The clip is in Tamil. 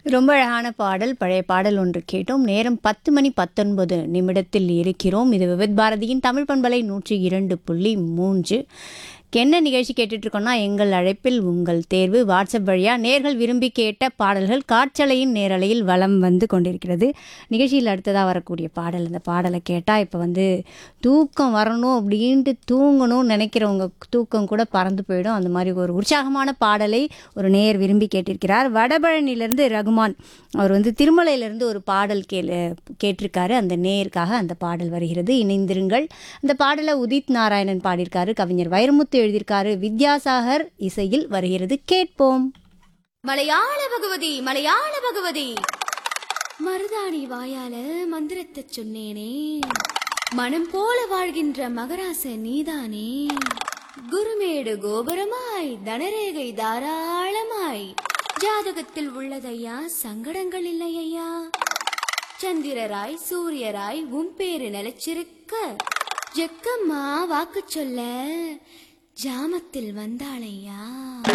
ரொம்ப அழகான பாடல் பழைய பாடல் ஒன்று கேட்டோம் நேரம் பத்து மணி பத்தொன்பது நிமிடத்தில் இருக்கிறோம் இது விவித் பாரதியின் தமிழ் பண்பலை நூற்றி இரண்டு புள்ளி மூன்று என்ன நிகழ்ச்சி கேட்டுட்டு இருக்கோம்னா எங்கள் அழைப்பில் உங்கள் தேர்வு வாட்ஸ்அப் வழியாக நேர்கள் விரும்பி கேட்ட பாடல்கள் காற்றலையின் நேரலையில் வலம் வந்து கொண்டிருக்கிறது நிகழ்ச்சியில் அடுத்ததாக வரக்கூடிய பாடல் அந்த பாடலை கேட்டால் இப்போ வந்து தூக்கம் வரணும் அப்படின்ட்டு தூங்கணும்னு நினைக்கிறவங்க தூக்கம் கூட பறந்து போயிடும் அந்த மாதிரி ஒரு உற்சாகமான பாடலை ஒரு நேர் விரும்பி கேட்டிருக்கிறார் வடபழனியிலேருந்து ரகுமான் அவர் வந்து திருமலையிலேருந்து ஒரு பாடல் கேளு கேட்டிருக்காரு அந்த நேருக்காக அந்த பாடல் வருகிறது இணைந்திருங்கள் அந்த பாடலை உதித் நாராயணன் பாடியிருக்காரு கவிஞர் வைரமுத்து எழுதியிருக்காரு வித்யாசாகர் இசையில் வருகிறது கேட்போம் மலையாள பகவதி மலையாள பகவதி மருதாணி வாயால மந்திரத்தை சொன்னேனே மனம் போல வாழ்கின்ற மகராச நீதானே குருமேடு கோபுரமாய் தனரேகை தாராளமாய் ஜாதகத்தில் உள்ளதையா சங்கடங்கள் இல்லையா சந்திரராய் சூரியராய் உன் பேரு நிலைச்சிருக்க ஜெக்கம்மா வாக்கு சொல்ல ஜாமத்தில் வந்தாளையா